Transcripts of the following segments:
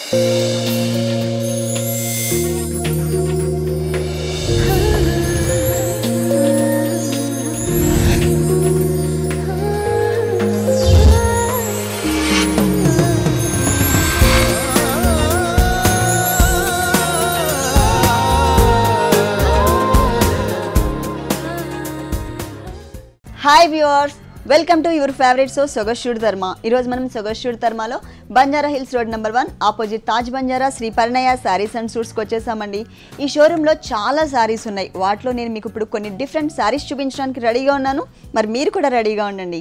Hi viewers welcome to your favourite show సొగశ్యూడ్ ధర్మ ఈరోజు మనం సొగశ్యూడ్ ధర్మలో Banjara hills road number one opposite Taj Banjara Shri Parinaya saris and సూట్స్కి వచ్చేసామండి ఈ షోరూంలో చాలా శారీస్ ఉన్నాయి వాటిలో నేను మీకు ఇప్పుడు కొన్ని డిఫరెంట్ శారీస్ చూపించడానికి రెడీగా ఉన్నాను మరి మీరు కూడా రెడీగా ఉండండి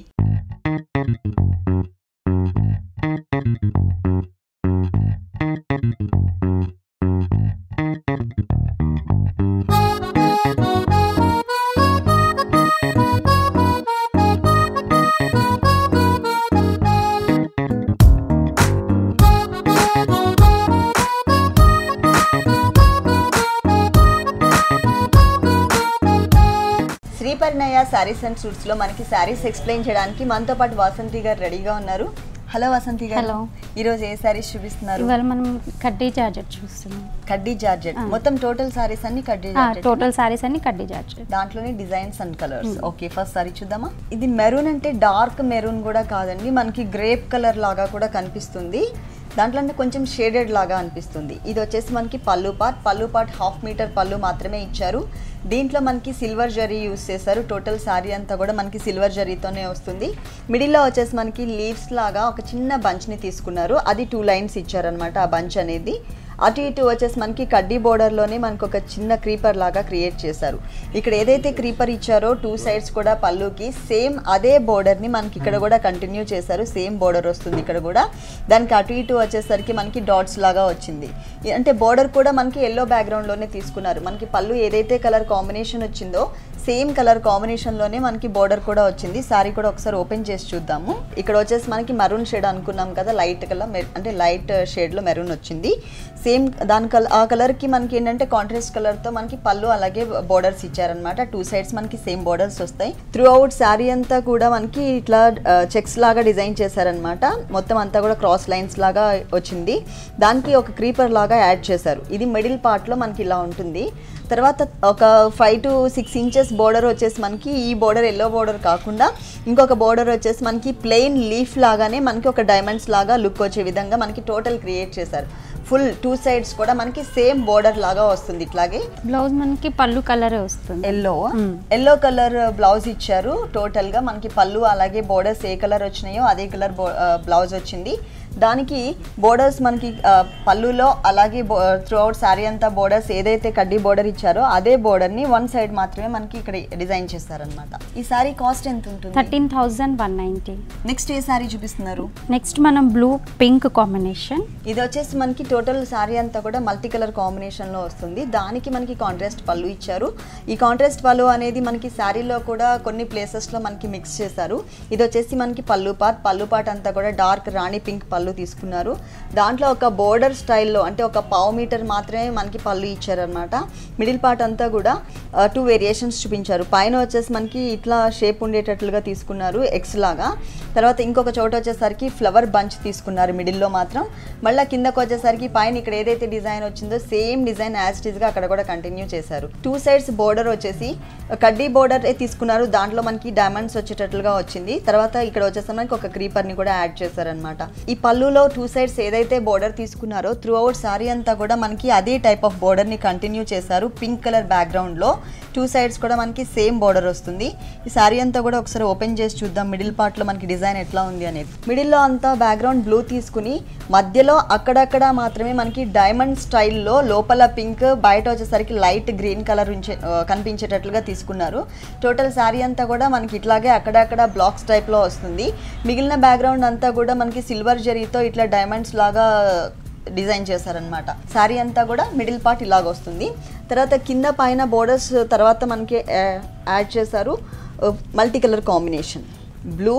శ్రీ పరిణయ శారీస్ అండ్ సూట్స్లో మనకి శారీస్ ఎక్స్ప్లెయిన్ చేయడానికి మనతో పాటు వాసంతి గారు రెడీగా ఉన్నారు హలో వాసంతి గారు Hello. ఈరోజు ఏ శారీస్ చూపిస్తున్నారు ఇవాళ మనం కడ్డీ చార్జెట్ చూస్తున్నాం కడ్డీ జార్జెట్ మొత్తం టోటల్ శారీస్ అన్ని కడ్డీ జార్జెట్ టోటల్ సారీస్ అన్ని కడ్డీ చార్జెట్ దాంట్లోనే designs and colours okay first saree చూద్దామా ఇది మెరూన్ అంటే డార్క్ మెరూన్ కూడా కాదండి మనకి గ్రేప్ కలర్ లాగా కూడా కనిపిస్తుంది దాంట్లో అంటే కొంచెం షేడెడ్ లాగా అనిపిస్తుంది ఇది వచ్చేసి మనకి పళ్ళు పార్ట్ పళ్ళు పార్ట్ హాఫ్ మీటర్ పళ్ళు మాత్రమే ఇచ్చారు దీంట్లో మనకి సిల్వర్ జరీ యూస్ చేశారు టోటల్ శారీ అంతా కూడా మనకి సిల్వర్ జరీతోనే వస్తుంది మిడిల్లో వచ్చేసి మనకి లీవ్స్ లాగా ఒక చిన్న బంచ్ని తీసుకున్నారు అది టూ లైన్స్ ఇచ్చారనమాట ఆ బంచ్ అనేది అటు ఇటు వచ్చేసి మనకి కడ్డీ బోర్డర్లోనే మనకు ఒక చిన్న క్రీపర్ లాగా క్రియేట్ చేశారు ఇక్కడ ఏదైతే క్రీపర్ ఇచ్చారో టూ సైడ్స్ కూడా పళ్ళుకి సేమ్ అదే బోర్డర్ని మనకి ఇక్కడ కూడా కంటిన్యూ చేశారు సేమ్ బోర్డర్ వస్తుంది ఇక్కడ కూడా దానికి అటు ఇటు వచ్చేసరికి మనకి డాట్స్ లాగా వచ్చింది ఈ- అంటే బోర్డర్ కూడా మనకి ఎల్లో బ్యాక్గ్రౌండ్లోనే తీసుకున్నారు మనకి పళ్ళు ఏదైతే కలర్ కాంబినేషన్ వచ్చిందో సేమ్ కలర్ కాంబినేషన్లోనే మనకి బోర్డర్ కూడా వచ్చింది సారీ కూడా ఒకసారి ఓపెన్ చేసి చూద్దాము ఇక్కడ వచ్చేసి మనకి మెరూన్ షేడ్ అనుకున్నాం కదా లైట్ కలర్ అంటే లైట్ షేడ్లో మెరూన్ వచ్చింది సేమ్ దాని కలర్ ఆ కలర్కి మనకి ఏంటంటే కాంట్రాస్ట్ కలర్తో మనకి పళ్ళు అలాగే బోర్డర్స్ ఇచ్చారనమాట టూ సైడ్స్ మనకి సేమ్ బోర్డర్స్ వస్తాయి త్రూ అవుట్ శారీ అంతా కూడా మనకి ఇట్లా చెక్స్ లాగా డిజైన్ చేశారనమాట మొత్తం అంతా కూడా క్రాస్ లైన్స్ లాగా వచ్చింది దానికి ఒక క్రీపర్ లాగా యాడ్ చేశారు ఇది మిడిల్ పార్ట్లో మనకి ఇలా ఉంటుంది తర్వాత ఒక five to six inches border వచ్చేసి మనకి ఈ బోర్డర్ ఎల్లో బోర్డర్ కాకుండా ఇంకొక బోర్డర్ వచ్చేసి మనకి ప్లెయిన్ లీఫ్ లాగానే మనకి ఒక డైమండ్స్ లాగా లుక్ వచ్చే విధంగా మనకి టోటల్ క్రియేట్ చేశారు ఫుల్ టూ సైడ్స్ కూడా మనకి సేమ్ బోర్డర్ లాగా వస్తుంది ఇట్లాగే బ్లౌజ్ మనకి పళ్ళు కలరే వస్తుంది yellow Hmm. Yellow colour blouse ఇచ్చారు టోటల్ గా మనకి పళ్ళు అలాగే బోర్డర్స్ ఏ కలర్ వచ్చినాయో అదే కలర్ బ్లౌజ్ వచ్చింది దానికి బోర్డర్స్ మనకి ఆ, పళ్ళులో అలాగే త్రూ అవుట్ శారీ అంతా బోర్డర్స్ ఏదైతే కడ్డీ బోర్డర్ ఇచ్చారో అదే బోర్డర్ ని వన్ సైడ్ మాత్రమే మనకి ఇక్కడ డిజైన్ చేస్తారనమాట ఈ శారీ కాస్ట్ ఎంత ఉంటుంది thirteen thousand one ninety next ఏ శారీ చూపిస్తున్నారు నెక్స్ట్ మనం బ్లూ పింక్ కాంబినేషన్ ఇది వచ్చేసి మనకి టోటల్ శారీ అంతా కూడా మల్టీ కలర్ కాంబినేషన్లో వస్తుంది దానికి మనకి కాంట్రాస్ట్ పళ్ళు ఇచ్చారు ఈ కాంట్రాస్ట్ పళ్ళు అనేది మనకి శారీలో కూడా కొన్ని ప్లేసెస్లో మనకి మిక్స్ చేశారు ఇది వచ్చేసి మనకి పళ్ళు పార్ట్ పళ్ళు పార్ట్ అంతా కూడా డార్క్ రాణి పింక్ పళ్ళు తీసుకున్నారు దాంట్లో ఒక బోర్డర్ స్టైల్లో అంటే ఒక పావు మీటర్ మాత్రమే మనకి పళ్ళు ఇచ్చారనమాట మిడిల్ పార్ట్ అంతా కూడా టూ వేరియేషన్స్ చూపించారు పైన వచ్చేసి మనకి ఇట్లా షేప్ ఉండేటట్లుగా తీసుకున్నారు ఎక్స్ లాగా తర్వాత ఇంకొక చోట వచ్చేసరికి ఫ్లవర్ బంచ్ తీసుకున్నారు మిడిల్లో మాత్రం మళ్ళీ కిందకు వచ్చేసరికి పైన ఇక్కడ ఏదైతే డిజైన్ వచ్చిందో సేమ్ డిజైన్ యాజ్ ఇట్ గా అక్కడ కూడా కంటిన్యూ చేశారు టూ సైడ్స్ బోర్డర్ వచ్చేసి కడ్డీ బోర్డర్ తీసుకున్నారు దాంట్లో మనకి డైమండ్స్ వచ్చేటట్లుగా వచ్చింది తర్వాత ఇక్కడ వచ్చేసి మనకి ఒక క్రీపర్ ని కూడా యాడ్ చేశారనమాట ఈ పళ్ళులో టూ సైడ్స్ ఏదైతే బోర్డర్ తీసుకున్నారో త్రూ అవుట్ సారీ అంతా కూడా మనకి అదే టైప్ ఆఫ్ బోర్డర్ ని కంటిన్యూ చేశారు పింక్ కలర్ బ్యాక్గ్రౌండ్ లో టూ సైడ్స్ కూడా మనకి సేమ్ బోర్డర్ వస్తుంది ఈ సారీ అంతా కూడా ఒకసారి ఓపెన్ చేసి చూద్దాం మిడిల్ పార్ట్ లో మనకి డిజైన్ ఎట్లా ఉంది అనేది మిడిల్ లో అంతా బ్యాక్గ్రౌండ్ బ్లూ తీసుకుని మధ్యలో అక్కడక్కడ మాత్రమే మనకి డైమండ్ స్టైల్లో లోపల పింక్ బయట వచ్చేసరికి లైట్ గ్రీన్ కలర్ ఉంచే ఆ, కనిపించేటట్లుగా తీసుకున్నారు టోటల్ శారీ అంతా కూడా మనకి ఇట్లాగే అక్కడక్కడ బ్లాక్స్ టైప్లో వస్తుంది మిగిలిన బ్యాక్గ్రౌండ్ అంతా కూడా మనకి సిల్వర్ జరీతో ఇట్లా డైమండ్స్ లాగా డిజైన్ చేశారనమాట శారీ అంతా కూడా మిడిల్ పార్ట్ ఇలాగ వస్తుంది తర్వాత కింద పైన బోర్డర్స్ తర్వాత మనకి యాడ్ చేశారు multi colour combination blue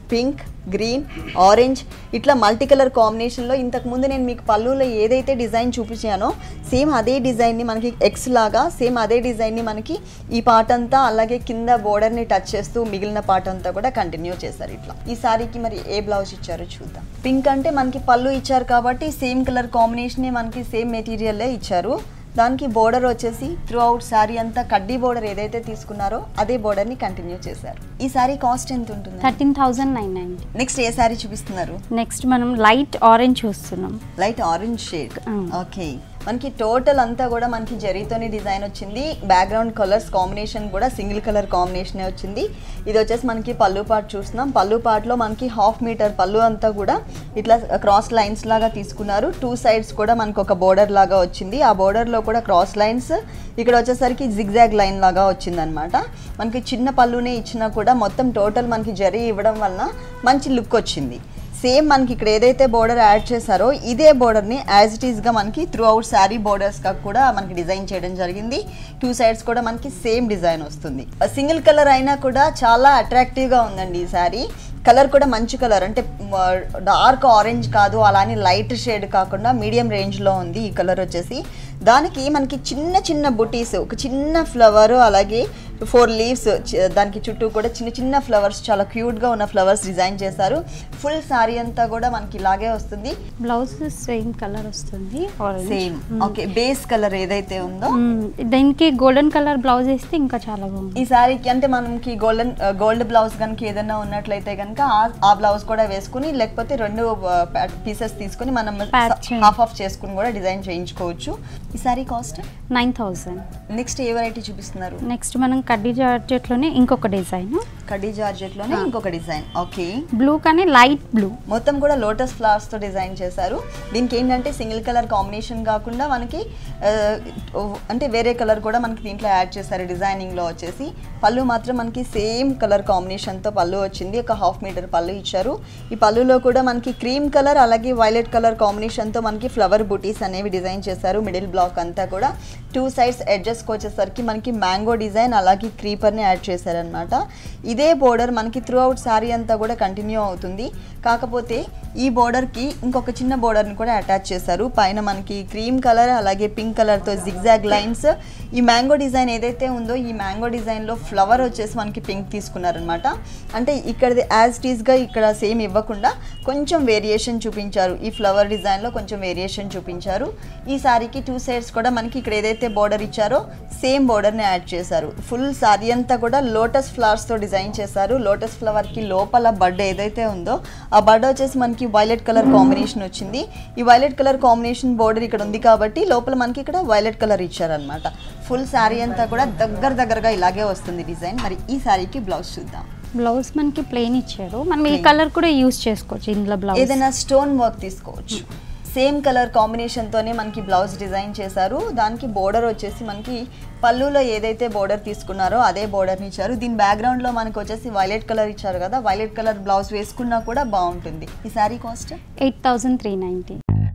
pink green orange ఇట్లా మల్టీ కలర్ కాంబినేషన్లో ఇంతకుముందు నేను మీకు పళ్ళులో ఏదైతే డిజైన్ చూపించానో సేమ్ అదే డిజైన్ని మనకి ఎక్స్ లాగా సేమ్ అదే డిజైన్ని మనకి ఈ పార్ట్ అంతా అలాగే కింద బోర్డర్ని టచ్ చేస్తూ మిగిలిన పార్ట్ అంతా కూడా కంటిన్యూ చేశారు ఇట్లా ఈ సారీకి మరి ఏ బ్లౌజ్ ఇచ్చారో చూద్దాం పింక్ అంటే మనకి పళ్ళు ఇచ్చారు కాబట్టి సేమ్ కలర్ కాంబినేషనే మనకి సేమ్ మెటీరియల్లే ఇచ్చారు దానికి బోర్డర్ వచ్చేసి త్రూ అవుట్ శారీ అంతా కడ్డీ బోర్డర్ ఏదైతే తీసుకున్నారో అదే బోర్డర్ని కంటిన్యూ చేశారు ఈ సారీ కాస్ట్ ఎంత ఉంటుంది thirteen thousand nine ninety next ఏ సారీ చూపిస్తున్నారు నెక్స్ట్ మనం లైట్ ఆరెంజ్ చూస్తున్నాం light orange shade Mm. Okay మనకి టోటల్ అంతా కూడా మనకి జరీతోని డిజైన్ వచ్చింది బ్యాక్గ్రౌండ్ కలర్స్ కాంబినేషన్ కూడా సింగిల్ కలర్ కాంబినేషనే వచ్చింది ఇది వచ్చేసి మనకి పళ్ళు పార్ట్ చూస్తున్నాం పళ్ళు పార్ట్లో మనకి హాఫ్ మీటర్ పళ్ళు అంతా కూడా ఇట్లా క్రాస్ లైన్స్ లాగా తీసుకున్నారు టూ సైడ్స్ కూడా మనకు ఒక బోర్డర్ లాగా వచ్చింది ఆ బోర్డర్లో కూడా క్రాస్ లైన్స్ ఇక్కడ వచ్చేసరికి జిగ్జాగ్ లైన్ లాగా వచ్చిందనమాట మనకి చిన్న పళ్ళునే ఇచ్చినా కూడా మొత్తం టోటల్ మనకి జరీ ఇవ్వడం వలన మంచి లుక్ వచ్చింది సేమ్ మనకి ఇక్కడ ఏదైతే బోర్డర్ యాడ్ చేశారో ఇదే బోర్డర్ని యాజ్ ఇట్ ఈస్గా మనకి త్రూ అవుట్ శారీ బోర్డర్స్గా కూడా మనకి డిజైన్ చేయడం జరిగింది టూ సైడ్స్ కూడా మనకి సేమ్ డిజైన్ వస్తుంది సింగిల్ కలర్ అయినా కూడా చాలా అట్రాక్టివ్గా ఉందండి ఈ శారీ కలర్ కూడా మంచి కలర్ అంటే డార్క్ ఆరెంజ్ కాదు అలానే లైట్ షేడ్ కాకుండా మీడియం రేంజ్లో ఉంది ఈ కలర్ వచ్చేసి దానికి మనకి చిన్న చిన్న బుటీస్ ఒక చిన్న ఫ్లవర్ అలాగే ఫోర్ లీవ్స్ దానికి చుట్టూ కూడా చిన్న చిన్న ఫ్లవర్స్ చాలా క్యూట్గా ఉన్న ఫ్లవర్స్ డిజైన్ చేశారు ఫుల్ శారీ అంతా కూడా మనకి ఇలాగే వస్తుంది బ్లౌజ్ సేమ్ కలర్ వస్తుంది orange same okay base colour ఏదైతే ఉందో దీనికి గోల్డెన్ కలర్ బ్లౌజ్ వేస్తే ఇంకా చాలా బాగుంది ఈ శారీకి అంటే మనకి గోల్డెన్ గోల్డ్ బ్లౌజ్ కనుక ఏదైనా ఉన్నట్లయితే కనుక ఆ బ్లౌజ్ కూడా వేసుకుని లేకపోతే రెండు పీసెస్ తీసుకుని మనం Patch. హాఫ్ ఆఫ్ చేసుకుని కూడా డిజైన్ చేయించుకోవచ్చు ఈ sari cost nine thousand next a variety చూపిస్తున్నారు నెక్స్ట్ మనం కడ్డీ జార్జెట్లోనే ఇంకొక డిజైన్ కడ్డీ జార్జెట్లోనే ఇంకొక డిజైన్ ఓకే బ్లూ కానీ లైట్ బ్లూ మొత్తం కూడా లోటస్ ఫ్లవర్స్ తో డిజైన్ చేశారు దీనికి ఏంటంటే సింగిల్ కలర్ కాంబినేషన్ కాకుండా మనకి ఆ, అంటే వేరే కలర్ కూడా మనకి దీంట్లో యాడ్ చేశారు డిజైనింగ్ లో వచ్చేసి పళ్ళు మాత్రం మనకి సేమ్ కలర్ కాంబినేషన్ తో పళ్ళు వచ్చింది ఒక హాఫ్ మీటర్ పళ్ళు ఇచ్చారు ఈ పళ్ళులో కూడా మనకి క్రీమ్ కలర్ అలాగే వైలెట్ కలర్ కాంబినేషన్ తో మనకి ఫ్లవర్ బుటీస్ అనేవి డిజైన్ చేశారు మిడిల్ బ్లాక్ అంతా కూడా టూ సైడ్స్ ఎడ్జెస్కి వచ్చేసరికి మనకి మ్యాంగో డిజైన్ అలాగే క్రీపర్ని యాడ్ చేశారనమాట ఇదే బోర్డర్ మనకి త్రూ అవుట్ శారీ అంతా కూడా కంటిన్యూ అవుతుంది కాకపోతే ఈ బోర్డర్కి ఇంకొక చిన్న బోర్డర్ని కూడా అటాచ్ చేశారు పైన మనకి క్రీమ్ కలర్ అలాగే పింక్ కలర్తో జిగ్జాగ్ లైన్స్ ఈ మ్యాంగో డిజైన్ ఏదైతే ఉందో ఈ మ్యాంగో డిజైన్లో ఫ్లవర్ వచ్చేసి మనకి పింక్ తీసుకున్నారనమాట అంటే ఇక్కడది యాజ్ టీజ్గా ఇక్కడ సేమ్ ఇవ్వకుండా కొంచెం వేరియేషన్ చూపించారు ఈ ఫ్లవర్ డిజైన్లో కొంచెం వేరియేషన్ చూపించారు ఈ సారీకి టూ సైడ్స్ కూడా మనకి ఇక్కడ ఏదైతే బోర్డర్ ఇచ్చారో సేమ్ బోర్డర్ని యాడ్ చేశారు ఫుల్ సారీ అంతా కూడా లోటస్ ఫ్లవర్స్తో డిజైన్ చేశారు లోటస్ ఫ్లవర్కి లోపల బడ్ ఏదైతే ఉందో ఆ బడ్ వచ్చేసి మనకి వైలెట్ కలర్ కాంబినేషన్ వచ్చింది ఈ వైలెట్ కలర్ కాంబినేషన్ బోర్డర్ ఇక్కడ ఉంది కాబట్టి లోపల మనకి ఇక్కడ వైలెట్ కలర్ ఇచ్చారనమాట ఫుల్ శారీ అంతా కూడా దగ్గర దగ్గరగా ఇలాగే వస్తుంది డిజైన్ మరి ఈ శారీకి బ్లౌజ్ చూద్దాం బ్లౌజ్ మనకి ప్లెయిన్ ఇచ్చారు మనం ఈ కలర్ కూడా యూస్ చేసుకోవచ్చు ఇందులో బ్లౌజ్ ఏదైనా స్టోన్ వర్క్ తీసుకోవచ్చు సేమ్ కలర్ కాంబినేషన్తోనే మనకి బ్లౌజ్ డిజైన్ చేశారు దానికి బోర్డర్ వచ్చేసి మనకి పళ్ళులో ఏదైతే బోర్డర్ తీసుకున్నారో అదే బోర్డర్ని ఇచ్చారు దీని బ్యాక్గ్రౌండ్లో మనకి వచ్చేసి వైలెట్ కలర్ ఇచ్చారు కదా వైలెట్ కలర్ బ్లౌజ్ వేసుకున్నా కూడా బాగుంటుంది ఈ sari cost eight thousand three ninety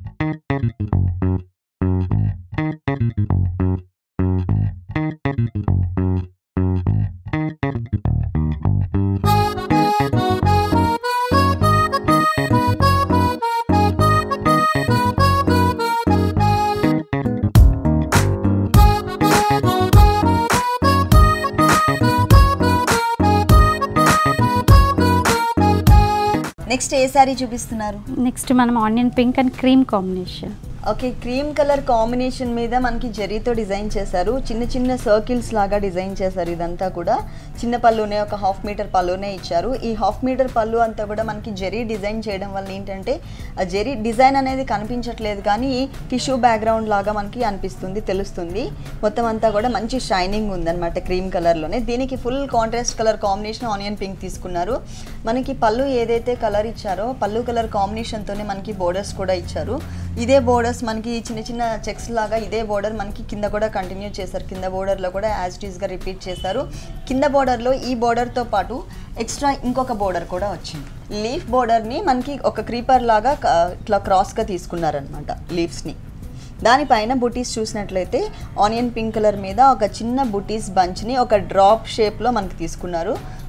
next ఏ శారీ చూపిస్తున్నారు నెక్స్ట్ మనం onion pink and cream combination okay cream colour combination మీద మనకి జరీతో డిజైన్ చేశారు చిన్న చిన్న సర్కిల్స్ లాగా డిజైన్ చేశారు ఇదంతా కూడా చిన్న పళ్ళునే ఒక హాఫ్ మీటర్ పళ్ళునే ఇచ్చారు ఈ హాఫ్ మీటర్ పళ్ళు అంతా కూడా మనకి జరీ డిజైన్ చేయడం వల్ల ఏంటంటే ఆ జరీ డిజైన్ అనేది కనిపించట్లేదు కానీ టిష్యూ బ్యాక్గ్రౌండ్ లాగా మనకి అనిపిస్తుంది తెలుస్తుంది మొత్తం అంతా కూడా మంచి షైనింగ్ ఉందన్నమాట క్రీమ్ కలర్లోనే దీనికి full contrast colour combination onion pink తీసుకున్నారు మనకి పళ్ళు ఏదైతే కలర్ ఇచ్చారో పళ్ళు కలర్ కాంబినేషన్తోనే మనకి బోర్డర్స్ కూడా ఇచ్చారు ఇదే బోర్డర్స్ మనకి చిన్న చిన్న చెక్స్ లాగా ఇదే బోర్డర్ మనకి కింద కూడా కంటిన్యూ చేశారు కింద బోర్డర్లో కూడా యాజ్ ఇట్ ఈస్గా రిపీట్ చేశారు కింద బోర్డర్లో ఈ బోర్డర్తో పాటు ఎక్స్ట్రా ఇంకొక బోర్డర్ కూడా వచ్చింది లీఫ్ బోర్డర్ని మనకి ఒక క్రీపర్ లాగా క- ఇట్లా క్రాస్గా తీసుకున్నారనమాట లీవ్స్ని దానిపైన బుటీస్ చూసినట్లయితే ఆనియన్ పింక్ కలర్ మీద ఒక చిన్న బుటీస్ బంచ్ని ఒక డ్రాప్ షేప్లో మనకి తీసుకున్నారు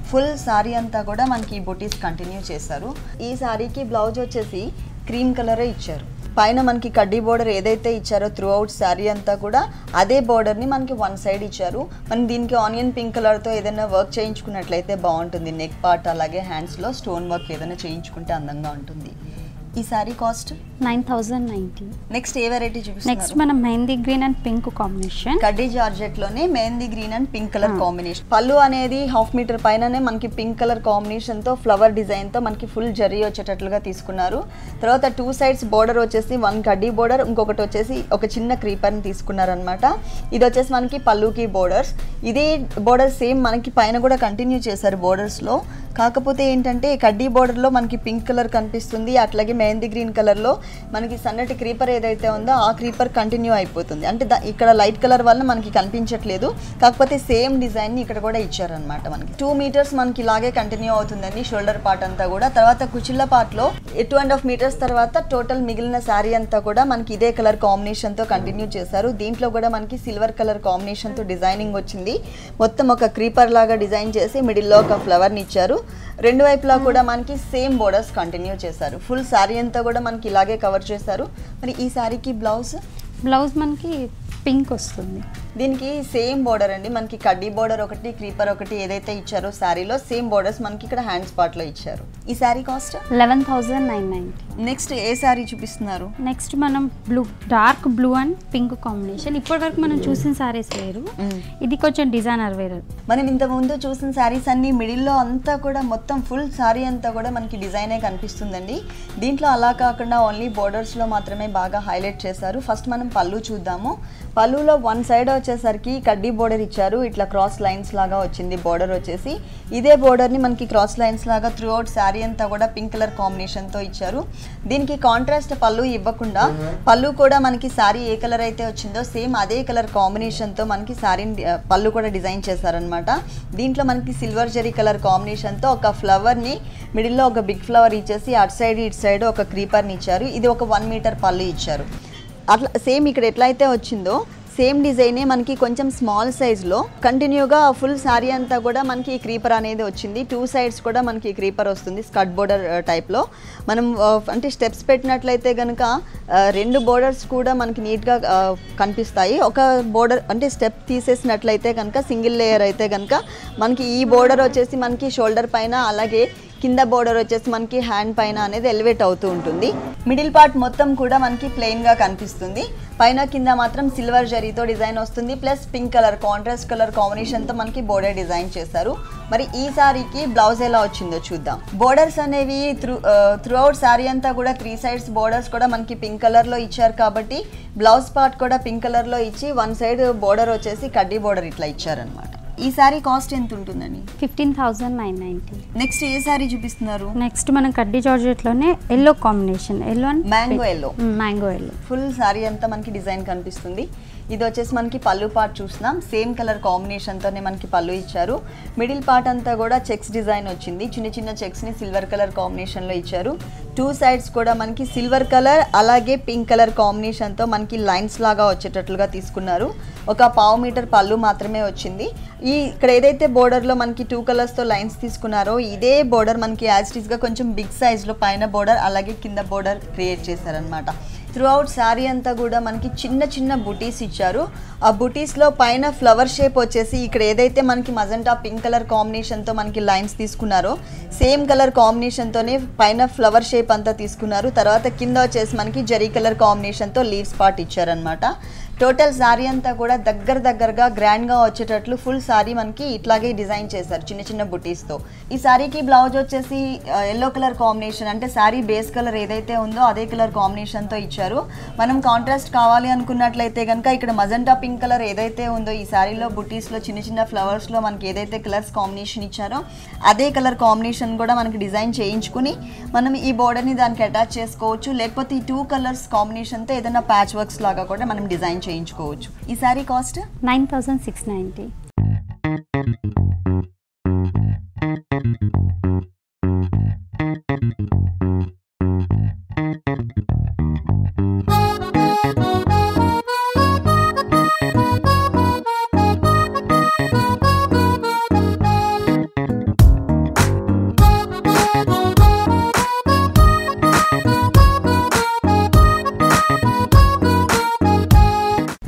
ఫుల్ సారీ అంతా కూడా మనకి ఈ బుటీస్ కంటిన్యూ చేశారు ఈ సారీకి బ్లౌజ్ వచ్చేసి క్రీమ్ కలరే ఇచ్చారు పైన మనకి కడ్డీ బోర్డర్ ఏదైతే ఇచ్చారో త్రూ అవుట్ శారీ అంతా కూడా అదే బోర్డర్ని మనకి వన్ సైడ్ ఇచ్చారు మనం దీనికి ఆనియన్ పింక్ కలర్తో ఏదైనా వర్క్ చేయించుకున్నట్లయితే బాగుంటుంది నెక్ పార్ట్ అలాగే హ్యాండ్స్లో స్టోన్ వర్క్ ఏదైనా చేయించుకుంటే అందంగా ఉంటుంది ఈ sari cost nine thousand ninety next a variety next చూపిస్తున్నారు మనం mehndi green and pink combination కడ్డీ జార్జెట్ లోనే mehndi green and pink colour ఆ. కాంబినేషన్ పళ్ళు అనేది హాఫ్ మీటర్ పైననే మనకి పింక్ కలర్ కాంబినేషన్ తో ఫ్లవర్ డిజైన్ తో మనకి ఫుల్ జరీ వచ్చేటట్లుగా తీసుకున్నారు తర్వాత టూ సైడ్స్ బోర్డర్ వచ్చేసి వన్ కడ్డీ బోర్డర్ ఇంకొకటి వచ్చేసి ఒక చిన్న క్రీపర్ ని తీసుకున్నారనమాట ఇది వచ్చేసి మనకి పళ్ళుకి బోర్డర్స్ ఇదే బోర్డర్ సేమ్ మనకి పైన కూడా కంటిన్యూ చేశారు బోర్డర్స్ లో కాకపోతే ఏంటంటే కడ్డీ బోర్డర్ లో మనకి పింక్ కలర్ కనిపిస్తుంది అట్లాగే మెహందీ గ్రీన్ కలర్ లో మనకి సన్నటి క్రీపర్ ఏదైతే ఉందో ఆ క్రీపర్ కంటిన్యూ అయిపోతుంది అంటే దా- ఇక్కడ లైట్ కలర్ వల్ల మనకి కనిపించట్లేదు కాకపోతే సేమ్ డిజైన్ ని ఇక్కడ కూడా ఇచ్చారనమాట మనకి టూ మీటర్స్ మనకి ఇలాగే కంటిన్యూ అవుతుందండి షోల్డర్ పార్ట్ అంతా కూడా తర్వాత కుచిల్ల పార్ట్ లో టూ అండ్ హాఫ్ మీటర్స్ తర్వాత టోటల్ మిగిలిన శారీ అంతా కూడా మనకి ఇదే కలర్ కాంబినేషన్ తో కంటిన్యూ చేశారు దీంట్లో కూడా మనకి సిల్వర్ కలర్ కాంబినేషన్ తో డిజైనింగ్ వచ్చింది మొత్తం ఒక క్రీపర్ లాగా డిజైన్ చేసి మిడిల్లో ఒక ఫ్లవర్ ని ఇచ్చారు రెండు వైపులా కూడా మనకి సేమ్ బోర్డర్స్ కంటిన్యూ చేశారు ఫుల్ శారీ అంతా కూడా మనకి ఇలాగే కవర్ చేశారు మరి ఈ శారీకి బ్లౌజ్ బ్లౌజ్ మనకి పింక్ వస్తుంది దీనికి సేమ్ బోర్డర్ అండి మనకి కడ్డీ బోర్డర్ ఒకటి క్రీపర్ ఒకటి ఏదైతే ఇచ్చారో శారీలో సేమ్ బోర్డర్స్ మనకి ఇక్కడ హ్యాండ్స్ పార్ట్ లో ఇచ్చారు ఈ sari cost eleven thousand nine ninety next ఏ శారీ చూపిస్తున్నారు నెక్స్ట్ మనం blue dark blue and pink combination ఇప్పటి వరకు మనం చూసిన సారీస్ వేరు మ్మ్. ఇది కొంచెం డిజైనర్ వేరు మనం ఇంత ముందు చూసిన శారీస్ అన్ని మిడిల్లో అంతా కూడా మొత్తం ఫుల్ శారీ అంతా కూడా మనకి డిజైనే కనిపిస్తుందండి దీంట్లో అలా కాకుండా ఓన్లీ బోర్డర్స్లో మాత్రమే బాగా హైలైట్ చేశారు ఫస్ట్ మనం పళ్ళు చూద్దాము పళ్ళులో వన్ సైడ్ వచ్చేసరికి కడ్డీ బోర్డర్ ఇచ్చారు ఇట్లా క్రాస్ లైన్స్ లాగా వచ్చింది బోర్డర్ వచ్చేసి ఇదే బోర్డర్ని మనకి క్రాస్ లైన్స్ లాగా త్రూ అవుట్ శారీ అంతా కూడా పింక్ కలర్ కాంబినేషన్తో ఇచ్చారు దీనికి కాంట్రాస్ట్ పళ్ళు ఇవ్వకుండా పళ్ళు కూడా మనకి శారీ ఏ కలర్ అయితే వచ్చిందో సేమ్ అదే కలర్ కాంబినేషన్తో మనకి శారీని ఆ, పళ్ళు కూడా డిజైన్ చేశారనమాట దీంట్లో మనకి సిల్వర్ జరీ కలర్ కాంబినేషన్తో ఒక ఫ్లవర్ని మిడిల్లో ఒక బిగ్ ఫ్లవర్ ఇచ్చేసి అటు సైడ్ ఇటు సైడ్ ఒక క్రీపర్ని ఇచ్చారు ఇది ఒక వన్ మీటర్ పళ్ళు ఇచ్చారు అట్లా సేమ్ ఇక్కడ ఎట్లయితే వచ్చిందో సేమ్ డిజైనే మనకి కొంచెం స్మాల్ సైజ్లో కంటిన్యూగా ఫుల్ శారీ అంతా కూడా మనకి ఈ క్రీపర్ అనేది వచ్చింది టూ సైడ్స్ కూడా మనకి క్రీపర్ వస్తుంది స్కర్ట్ బోర్డర్ టైప్లో మనం ఆ, అంటే స్టెప్స్ పెట్టినట్లయితే కనుక రెండు బోర్డర్స్ కూడా మనకి నీట్గా కనిపిస్తాయి ఒక బోర్డర్ అంటే స్టెప్ తీసేసినట్లయితే కనుక సింగిల్ లేయర్ అయితే కనుక మనకి ఈ బోర్డర్ వచ్చేసి మనకి షోల్డర్ పైన అలాగే కింద బోర్డర్ వచ్చేసి మనకి హ్యాండ్ పైన అనేది ఎలివేట్ అవుతూ ఉంటుంది మిడిల్ పార్ట్ మొత్తం కూడా మనకి ప్లెయిన్ గా కనిపిస్తుంది పైన కింద మాత్రం సిల్వర్ జరీతో డిజైన్ వస్తుంది plus pink colour contrast colour combination తో మనకి బోర్డర్ డిజైన్ చేశారు మరి ఈ సారీకి బ్లౌజ్ ఎలా వచ్చిందో చూద్దాం బోర్డర్స్ అనేవి త్రూ త్రూ అవుట్ సారీ అంతా కూడా త్రీ సైడ్స్ బోర్డర్స్ కూడా మనకి పింక్ కలర్ లో ఇచ్చారు కాబట్టి బ్లౌజ్ పార్ట్ కూడా పింక్ కలర్ లో ఇచ్చి వన్ సైడ్ బోర్డర్ వచ్చేసి కడ్డీ బోర్డర్ ఇట్లా ఇచ్చారనమాట ఈ సారీ కాస్ట్ ఎంత ఉంటుందని fifteen thousand nine ninety next ఏ సారీ చూపిస్తున్నారు నెక్స్ట్ మనం కడ్డీ జార్జెట్లోనే yellow combination yellow and mango yellow mango yellow full saree అంతా మనకి డిజైన్ కనిపిస్తుంది ఇది వచ్చేసి మనకి పళ్ళు పార్ట్ చూస్తున్నాం సేమ్ కలర్ కాంబినేషన్తోనే మనకి పళ్ళు ఇచ్చారు మిడిల్ పార్ట్ అంతా కూడా చెక్స్ డిజైన్ వచ్చింది చిన్న చిన్న చెక్స్ని సిల్వర్ కలర్ కాంబినేషన్లో ఇచ్చారు టూ సైడ్స్ కూడా మనకి సిల్వర్ కలర్ అలాగే పింక్ కలర్ కాంబినేషన్తో మనకి లైన్స్ లాగా వచ్చేటట్లుగా తీసుకున్నారు ఒక పావు మీటర్ పళ్ళు మాత్రమే వచ్చింది ఈ ఇక్కడ ఏదైతే బోర్డర్లో మనకి టూ కలర్స్తో లైన్స్ తీసుకున్నారో ఇదే బోర్డర్ మనకి యాజ్ గా కొంచెం బిగ్ సైజ్లో పైన బోర్డర్ అలాగే కింద బోర్డర్ క్రియేట్ చేశారనమాట త్రూ అవుట్ శారీ అంతా కూడా మనకి చిన్న చిన్న బుటీస్ ఇచ్చారు ఆ బుటీస్లో పైన ఫ్లవర్ షేప్ వచ్చేసి ఇక్కడ ఏదైతే మనకి మజంటా పింక్ కలర్ కాంబినేషన్తో మనకి లైన్స్ తీసుకున్నారో సేమ్ కలర్ కాంబినేషన్తోనే పైన ఫ్లవర్ షేప్ అంతా తీసుకున్నారు తర్వాత కింద వచ్చేసి మనకి జరీ కలర్ కాంబినేషన్తో లీవ్స్ పార్ట్ ఇచ్చారనమాట టోటల్ శారీ అంతా కూడా దగ్గర దగ్గరగా గ్రాండ్గా వచ్చేటట్లు ఫుల్ శారీ మనకి ఇట్లాగే డిజైన్ చేశారు చిన్న చిన్న బుటీస్తో ఈ శారీకి బ్లౌజ్ వచ్చేసి ఎల్లో కలర్ కాంబినేషన్ అంటే శారీ బేస్ కలర్ ఏదైతే ఉందో అదే కలర్ కాంబినేషన్తో ఇచ్చారు మనం కాంట్రాస్ట్ కావాలి అనుకున్నట్లయితే కనుక ఇక్కడ మజంటా పింక్ కలర్ ఏదైతే ఉందో ఈ శారీలో బుటీస్లో చిన్న చిన్న ఫ్లవర్స్లో మనకి ఏదైతే కలర్స్ కాంబినేషన్ ఇచ్చారో అదే కలర్ కాంబినేషన్ కూడా మనకి డిజైన్ చేయించుకుని మనం ఈ బోర్డర్ని దానికి అటాచ్ చేసుకోవచ్చు లేకపోతే ఈ టూ కలర్స్ కాంబినేషన్తో ఏదైనా ప్యాచ్ వర్క్స్ లాగా కూడా మనం డిజైన్ చేయించుకోవచ్చు ఈ sari cost nine thousand six ninety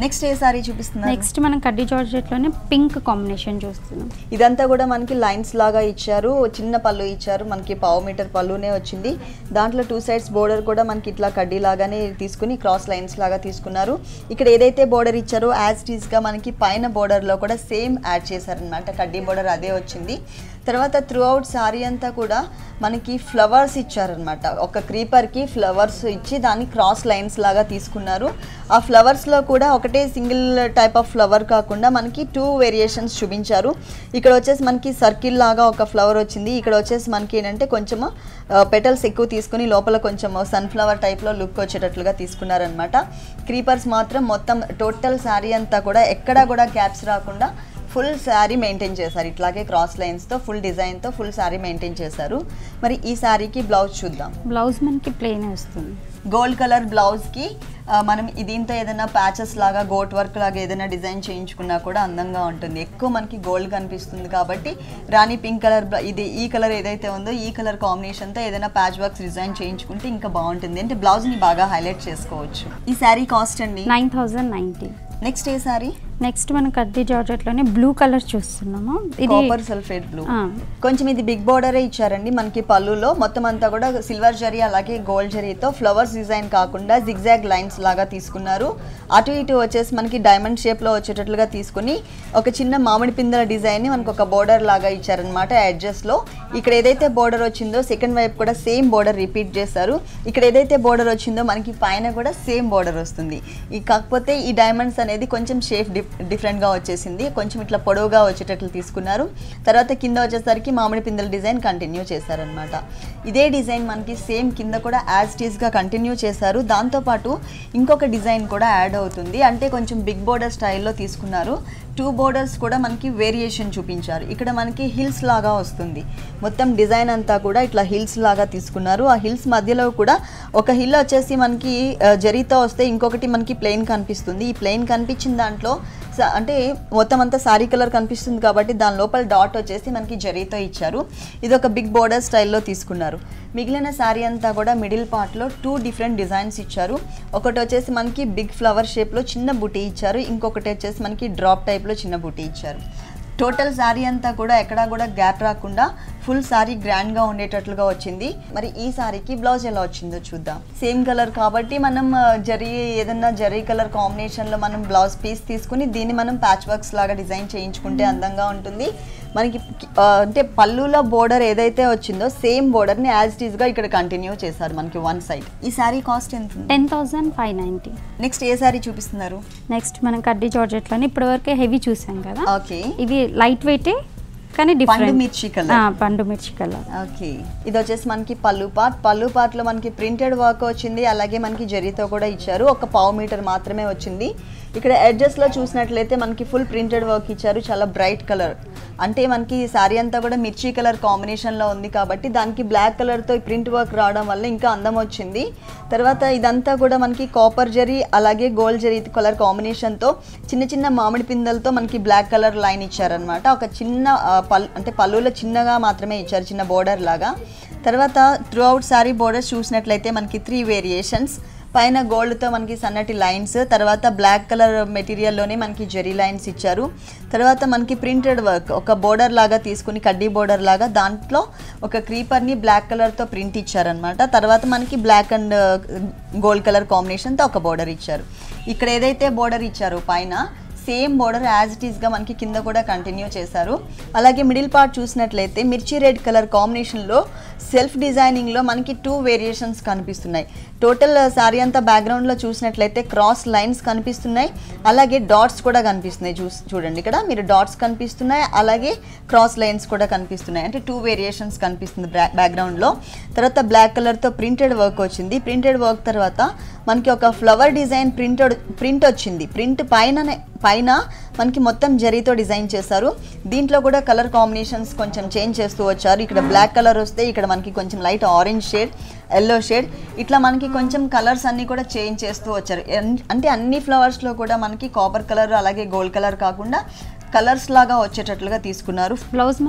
next ఏ సారీ చూపిస్తున్నారు నెక్స్ట్ మనం కడ్డీ జార్జెట్లోనే పింక్ కాంబినేషన్ చూస్తున్నాం ఇదంతా కూడా మనకి లైన్స్ లాగా ఇచ్చారు చిన్న పళ్ళు ఇచ్చారు మనకి పావు మీటర్ పళ్ళునే వచ్చింది దాంట్లో టూ సైడ్స్ బోర్డర్ కూడా మనకి ఇట్లా కడ్డీ లాగానే తీసుకుని క్రాస్ లైన్స్ లాగా తీసుకున్నారు ఇక్కడ ఏదైతే బోర్డర్ ఇచ్చారో యాజ్ గా మనకి పైన బోర్డర్లో కూడా సేమ్ యాడ్ చేశారనమాట కడ్డీ బోర్డర్ అదే వచ్చింది తర్వాత త్రూ అవుట్ సారీ అంతా కూడా మనకి ఫ్లవర్స్ ఇచ్చారనమాట ఒక క్రీపర్కి ఫ్లవర్స్ ఇచ్చి దాన్ని క్రాస్ లైన్స్ లాగా తీసుకున్నారు ఆ ఫ్లవర్స్లో కూడా ఒకటే సింగిల్ టైప్ ఆఫ్ ఫ్లవర్ కాకుండా మనకి టూ వేరియేషన్స్ చూపించారు ఇక్కడ వచ్చేసి మనకి సర్కిల్ లాగా ఒక ఫ్లవర్ వచ్చింది ఇక్కడ వచ్చేసి మనకి ఏంటంటే కొంచెము పెటల్స్ ఎక్కువ తీసుకుని లోపల కొంచెం సన్ఫ్లవర్ టైప్లో లుక్ వచ్చేటట్లుగా తీసుకున్నారనమాట క్రీపర్స్ మాత్రం మొత్తం టోటల్ శారీ అంతా కూడా ఎక్కడా కూడా గ్యాప్స్ రాకుండా ఫుల్ శారీ మెయింటైన్ చేశారు ఇట్లాగే క్రాస్ లైన్స్తో ఫుల్ డిజైన్తో ఫుల్ శారీ మెయింటైన్ చేశారు మరి ఈ శారీకి బ్లౌజ్ చూద్దాం బ్లౌజ్ మనకి ప్లెయిన్ వస్తుంది గోల్డ్ కలర్ బ్లౌజ్కి మనం దీంతో ఏదైనా ప్యాచెస్ లాగా గోట్ వర్క్ లాగా ఏదైనా డిజైన్ చేయించుకున్నా కూడా అందంగా ఉంటుంది ఎక్కువ మనకి గోల్డ్ కనిపిస్తుంది కాబట్టి రాణి పింక్ కలర్ ఇది ఈ కలర్ ఏదైతే ఉందో ఈ కలర్ కాంబినేషన్తో ఏదైనా ప్యాచ్ వర్క్స్ డిజైన్ చేయించుకుంటే ఇంకా బాగుంటుంది అంటే బ్లౌజ్ని బాగా హైలైట్ చేసుకోవచ్చు ఈ శారీ కాస్ట్ అండి నైన్ థౌజండ్ నైంటీ నెక్స్ట్ ఏ శారీ నెక్స్ట్ మనం కడ్డీ జార్జెట్లోనే బ్లూ కలర్ చూస్తున్నాము ఇది కాపర్ సల్ఫేట్ బ్లూ ఆ, కొంచెం ఇది బిగ్ బోర్డరే ఇచ్చారండి మనకి పళ్ళులో మొత్తం అంతా కూడా సిల్వర్ జరీ అలాగే గోల్డ్ జరీతో ఫ్లవర్స్ డిజైన్ కాకుండా జిగ్జాగ్ లైన్స్ లాగా తీసుకున్నారు అటు ఇటు వచ్చేసి మనకి డైమండ్ షేప్లో వచ్చేటట్లుగా తీసుకుని ఒక చిన్న మామిడి పిందెల డిజైన్ని మనకు ఒక బోర్డర్ లాగా ఇచ్చారనమాట లో ఇక్కడ ఏదైతే బోర్డర్ వచ్చిందో సెకండ్ వైపు కూడా సేమ్ బోర్డర్ రిపీట్ చేశారు ఇక్కడ ఏదైతే బోర్డర్ వచ్చిందో మనకి పైన కూడా సేమ్ బోర్డర్ వస్తుంది ఈ కాకపోతే ఈ డైమండ్స్ అనేది కొంచెం షేప్ డిఫ్ డిఫరెంట్గా వచ్చేసింది కొంచెం ఇట్లా పొడవుగా వచ్చేటట్లు తీసుకున్నారు తర్వాత కింద వచ్చేసరికి మామిడి పిందెల డిజైన్ కంటిన్యూ చేశారనమాట ఇదే డిజైన్ మనకి సేమ్ కింద కూడా యాజ్ టీస్గా కంటిన్యూ చేశారు దాంతోపాటు ఇంకొక డిజైన్ కూడా యాడ్ అవుతుంది అంటే కొంచెం బిగ్ బోర్డర్ స్టైల్లో తీసుకున్నారు టూ బోర్డర్స్ కూడా మనకి వేరియేషన్ చూపించారు ఇక్కడ మనకి హిల్స్ లాగా వస్తుంది మొత్తం డిజైన్ అంతా కూడా ఇట్లా హిల్స్ లాగా తీసుకున్నారు ఆ హిల్స్ మధ్యలో కూడా ఒక హిల్ వచ్చేసి మనకి ఆ, జరీతో వస్తే ఇంకొకటి మనకి ప్లెయిన్ కనిపిస్తుంది ఈ ప్లెయిన్ కనిపించిన దాంట్లో స- అంటే మొత్తం అంతా సారీ కలర్ కనిపిస్తుంది కాబట్టి దాని లోపల డాట్ వచ్చేసి మనకి జరీతో ఇచ్చారు ఇది ఒక బిగ్ బోర్డర్ స్టైల్లో తీసుకున్నారు మిగిలిన శారీ అంతా కూడా మిడిల్ పార్ట్లో టూ డిఫరెంట్ డిజైన్స్ ఇచ్చారు ఒకటి వచ్చేసి మనకి బిగ్ ఫ్లవర్ షేప్లో చిన్న బుటీ ఇచ్చారు ఇంకొకటి వచ్చేసి మనకి డ్రాప్ టైప్లో చిన్న బుటీ ఇచ్చారు టోటల్ శారీ అంతా కూడా ఎక్కడా కూడా గ్యాప్ రాకుండా ఫుల్ శారీ గ్రాండ్గా ఉండేటట్లుగా వచ్చింది మరి ఈ శారీకి బ్లౌజ్ ఎలా వచ్చిందో చూద్దాం సేమ్ కలర్ కాబట్టి మనం ఆ, జరీ ఏదన్నా జరీ కలర్ కాంబినేషన్లో మనం బ్లౌజ్ పీస్ తీసుకుని దీన్ని మనం ప్యాచ్ వర్క్స్ లాగా డిజైన్ చేయించుకుంటే అందంగా ఉంటుంది మనకి ఆ, అంటే పళ్ళులో బోర్డర్ ఏదైతే వచ్చిందో సేమ్ బోర్డర్ని యాజ్ ఇట్ ఈస్గా ఇక్కడ కంటిన్యూ చేశారు మనకి వన్ సైడ్ ఈ శారీ కాస్ట్ ఎంత ఉంది? Ten thousand five ninety next ఏ శారీ చూపిస్తున్నారు నెక్స్ట్ మనం కడ్డీ జార్జెట్లోనే ఇప్పటివరకే హెవీ చూసాం కదా ఓకే ఇది లైట్ వెయిటే కానీ పండు డిఫరెంట్ మిర్చి కలర్ పండు మిర్చి కలర్ ఓకే ఇది వచ్చేసి మనకి పళ్ళు పార్ట్ పళ్ళు పార్ట్లో మనకి ప్రింటెడ్ వర్క్ వచ్చింది అలాగే మనకి జరీతో కూడా ఇచ్చారు ఒక పావు మీటర్ మాత్రమే వచ్చింది ఇక్కడ ఎడ్జెస్లో చూసినట్లయితే మనకి ఫుల్ ప్రింటెడ్ వర్క్ ఇచ్చారు చాలా బ్రైట్ కలర్ అంటే మనకి శారీ అంతా కూడా మిర్చి కలర్ కాంబినేషన్లో ఉంది కాబట్టి దానికి బ్లాక్ కలర్తో ప్రింట్ వర్క్ రావడం వల్ల ఇంకా అందం వచ్చింది తర్వాత ఇదంతా కూడా మనకి కాపర్ జరీ అలాగే గోల్డ్ జరీ కలర్ కాంబినేషన్తో చిన్న చిన్న మామిడి పిందెలతో మనకి బ్లాక్ కలర్ లైన్ ఇచ్చారనమాట ఒక చిన్న ఆ, పల్ అంటే పళ్ళులో చిన్నగా మాత్రమే ఇచ్చారు చిన్న బోర్డర్ లాగా తర్వాత త్రూ అవుట్ శారీ బోర్డర్స్ చూసినట్లయితే మనకి త్రీ వేరియేషన్స్ పైన గోల్డ్తో మనకి సన్నటి లైన్స్ తర్వాత బ్లాక్ కలర్ మెటీరియల్లోనే మనకి జెరీ లైన్స్ ఇచ్చారు తర్వాత మనకి ప్రింటెడ్ వర్క్ ఒక బోర్డర్ లాగా తీసుకుని కడ్డీ బోర్డర్ లాగా దాంట్లో ఒక క్రీపర్ని బ్లాక్ కలర్తో ప్రింట్ ఇచ్చారనమాట తర్వాత మనకి బ్లాక్ అండ్ గోల్డ్ కలర్ కాంబినేషన్తో ఒక బోర్డర్ ఇచ్చారు ఇక్కడ ఏదైతే బోర్డర్ ఇచ్చారో పైన సేమ్ బోర్డర్ యాజ్ ఇట్ ఈస్గా మనకి కింద కూడా కంటిన్యూ చేశారు అలాగే మిడిల్ పార్ట్ చూసినట్లయితే మిర్చి రెడ్ కలర్ కాంబినేషన్లో సెల్ఫ్ డిజైనింగ్లో మనకి టూ వేరియేషన్స్ కనిపిస్తున్నాయి టోటల్ శారీ అంతా బ్యాక్గ్రౌండ్లో చూసినట్లయితే క్రాస్ లైన్స్ కనిపిస్తున్నాయి అలాగే డాట్స్ కూడా కనిపిస్తున్నాయి చూ చూడండి ఇక్కడ మీరు డాట్స్ కనిపిస్తున్నాయి అలాగే క్రాస్ లైన్స్ కూడా కనిపిస్తున్నాయి అంటే టూ వేరియేషన్స్ కనిపిస్తుంది బ్యాక్గ్రౌండ్లో తర్వాత బ్లాక్ కలర్తో ప్రింటెడ్ వర్క్ వచ్చింది ప్రింటెడ్ వర్క్ తర్వాత మనకి ఒక ఫ్లవర్ డిజైన్ ప్రింటెడ్ ప్రింట్ వచ్చింది ప్రింట్ పైననే పైన మనకి మొత్తం జరీతో డిజైన్ చేశారు దీంట్లో కూడా కలర్ కాంబినేషన్స్ కొంచెం చేంజ్ చేస్తూ వచ్చారు ఇక్కడ బ్లాక్ కలర్ వస్తే ఇక్కడ మనకి కొంచెం light orange shade yellow shade ఇట్లా మనకి కొంచెం కలర్స్ అన్నీ కూడా చేంజ్ చేస్తూ వచ్చారు ఎన్- అంటే అన్ని ఫ్లవర్స్లో కూడా మనకి కాపర్ కలర్ అలాగే గోల్డ్ కలర్ కాకుండా కలర్స్ లాగా వచ్చేటట్లుగా తీసుకున్నారు బ్లౌజ్ మనకి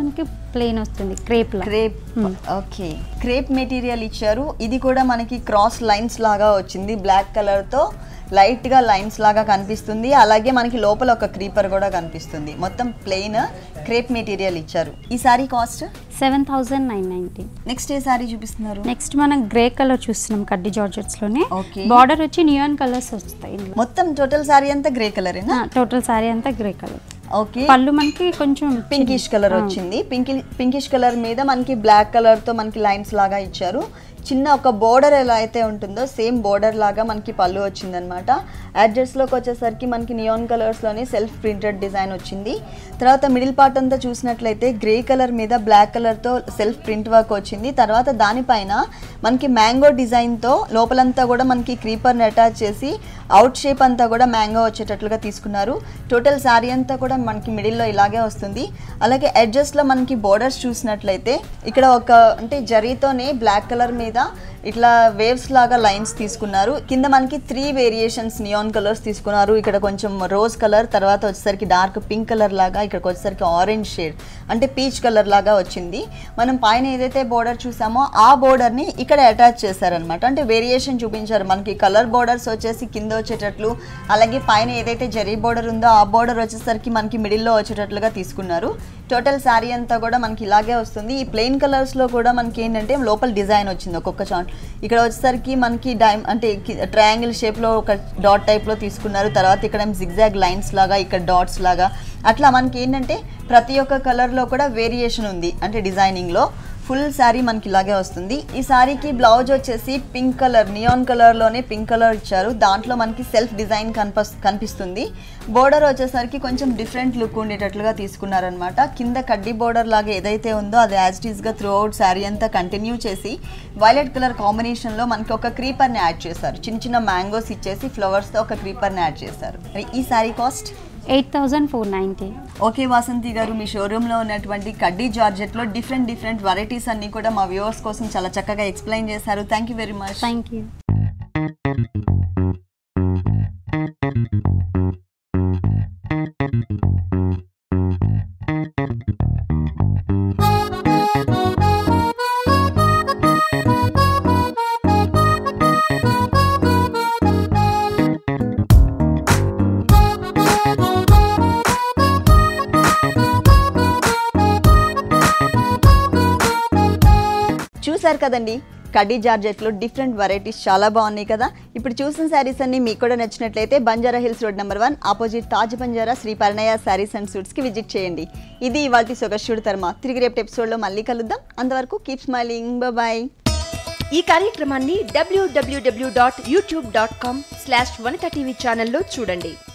ప్లెయిన్ వస్తుంది క్రేప్ లా క్రేప్ ఓకే క్రేప్ మెటీరియల్ ఇచ్చారు ఇది కూడా మనకి క్రాస్ లైన్స్ లాగా వచ్చింది బ్లాక్ కలర్ తో లైట్ గా లైన్స్ లాగా కనిపిస్తుంది అలాగే మనకి లోపల ఒక క్రీపర్ కూడా కనిపిస్తుంది మొత్తం ప్లెయిన్ క్రేప్ మెటీరియల్ ఇచ్చారు ఈ sari cost seven thousand nine ninety next ఏ సారీ చూపిస్తున్నారు నెక్స్ట్ మనం గ్రే కలర్ చూస్తున్నాం కడ్డీ జార్జెట్స్ లోనే Okay. బార్డర్ వచ్చి నియాన్ కలర్స్ వస్తాయి ఇందులో మొత్తం టోటల్ సారీ అంతా గ్రే కలరేనా టోటల్ సారీ అంతా గ్రే కలర్ ఓకే పళ్ళు మనకి కొంచెం పింకిష్ కలర్ వచ్చింది పింకి పింకిష్ కలర్ మీద మనకి బ్లాక్ కలర్ తో మనకి లైన్స్ లాగా ఇచ్చారు చిన్న ఒక బోర్డర్ ఎలా అయితే ఉంటుందో సేమ్ బోర్డర్ లాగా మనకి పళ్ళు వచ్చిందనమాట లోకి వచ్చేసరికి మనకి నియాన్ కలర్స్లోనే సెల్ఫ్ ప్రింటెడ్ డిజైన్ వచ్చింది తర్వాత మిడిల్ పార్ట్ అంతా చూసినట్లయితే గ్రే కలర్ మీద బ్లాక్ కలర్తో సెల్ఫ్ ప్రింట్ వర్క్ వచ్చింది తర్వాత దానిపైన మనకి మ్యాంగో డిజైన్తో లోపలంతా కూడా మనకి క్రీపర్ని అటాచ్ చేసి అవుట్ షేప్ అంతా కూడా మ్యాంగో వచ్చేటట్లుగా తీసుకున్నారు టోటల్ శారీ అంతా కూడా మనకి మిడిల్లో ఇలాగే వస్తుంది అలాగే ఎడ్జస్ట్లో మనకి బోర్డర్స్ చూసినట్లయితే ఇక్కడ ఒక అంటే జరీతోనే బ్లాక్ కలర్ మీద ఇట్లా వేవ్స్ లాగా లైన్స్ తీసుకున్నారు కింద మనకి త్రీ వేరియేషన్స్ నియాన్ కలర్స్ తీసుకున్నారు ఇక్కడ కొంచెం రోజ్ కలర్ తర్వాత వచ్చేసరికి డార్క్ పింక్ కలర్ లాగా ఇక్కడికి వచ్చేసరికి ఆరెంజ్ షేడ్ అంటే పీచ్ కలర్ లాగా వచ్చింది మనం పైన ఏదైతే బోర్డర్ చూసామో ఆ బోర్డర్ని ఇక్కడ అటాచ్ చేశారనమాట అంటే వేరియేషన్ చూపించారు మనకి కలర్ బోర్డర్స్ వచ్చేసి కింద వచ్చేటట్లు అలాగే పైన ఏదైతే జరీ బోర్డర్ ఉందో ఆ బోర్డర్ వచ్చేసరికి మనకి మిడిల్లో వచ్చేటట్లుగా తీసుకున్నారు టోటల్ శారీ అంతా కూడా మనకి ఇలాగే వస్తుంది ఈ ప్లెయిన్ కలర్స్లో కూడా మనకి ఏంటంటే లోపల డిజైన్ వచ్చింది ఒక్కొక్క చాట్ ఇక్కడ వచ్చేసరికి మనకి డైమ్ అంటే ట్రయాంగిల్ షేప్లో ఒక డాట్ టైప్లో తీసుకున్నారు తర్వాత ఇక్కడ జిగ్జాగ్ లైన్స్ లాగా ఇక్కడ డాట్స్ లాగా అట్లా మనకి ఏంటంటే ప్రతి ఒక్క కలర్లో కూడా వేరియేషన్ ఉంది అంటే డిజైనింగ్లో ఫుల్ శారీ మనకి ఇలాగే వస్తుంది ఈ శారీకి బ్లౌజ్ వచ్చేసి పింక్ కలర్ నియాన్ కలర్లోనే పింక్ కలర్ ఇచ్చారు దాంట్లో మనకి సెల్ఫ్ డిజైన్ కనిపస్ కనిపిస్తుంది బోర్డర్ వచ్చేసరికి కొంచెం డిఫరెంట్ లుక్ ఉండేటట్లుగా తీసుకున్నారనమాట కింద కడ్డీ బోర్డర్ లాగా ఏదైతే ఉందో అది యాజ్ గా త్రూ అవుట్ శారీ అంతా కంటిన్యూ చేసి వైలెట్ కలర్ కాంబినేషన్లో మనకి ఒక క్రీపర్ని యాడ్ చేశారు చిన్న చిన్న మ్యాంగోస్ ఇచ్చేసి ఫ్లవర్స్తో ఒక క్రీపర్ని యాడ్ చేశారు మరి ఈ sari cost eight thousand four ninety okay Vasanthi garu మీ షోరూంలో ఉన్నటువంటి కడ్డీ జార్జెట్లో డిఫరెంట్ డిఫరెంట్ వెరైటీస్ అన్ని కూడా మా వ్యూవర్స్ కోసం చాలా చక్కగా ఎక్స్ప్లెయిన్ చేశారు thank you very much thank you చూశారు కదండి కడ్డీ జార్జెట్లో డిఫరెంట్ వెరైటీస్ చాలా బాగున్నాయి కదా ఇప్పుడు చూసిన శారీస్ అన్ని మీకు కూడా నచ్చినట్లయితే Banjara hills road number one opposite Taj Banjara Shri Parinaya saris and సూట్స్కి విజిట్ చేయండి ఇది ఇవాళ సొగశుడు తర్మ తిరిగి రేపు ఎపిసోడ్లో మళ్ళీ కలుద్దాం అంతవరకు కీప్ స్మైలింగ్ బాయ్ ఈ కార్యక్రమాన్ని డబ్ల్యూడబ్ల్యూడబ్ల్యూ dot YouTube dot com slash Vanitha TV ఛానల్లో చూడండి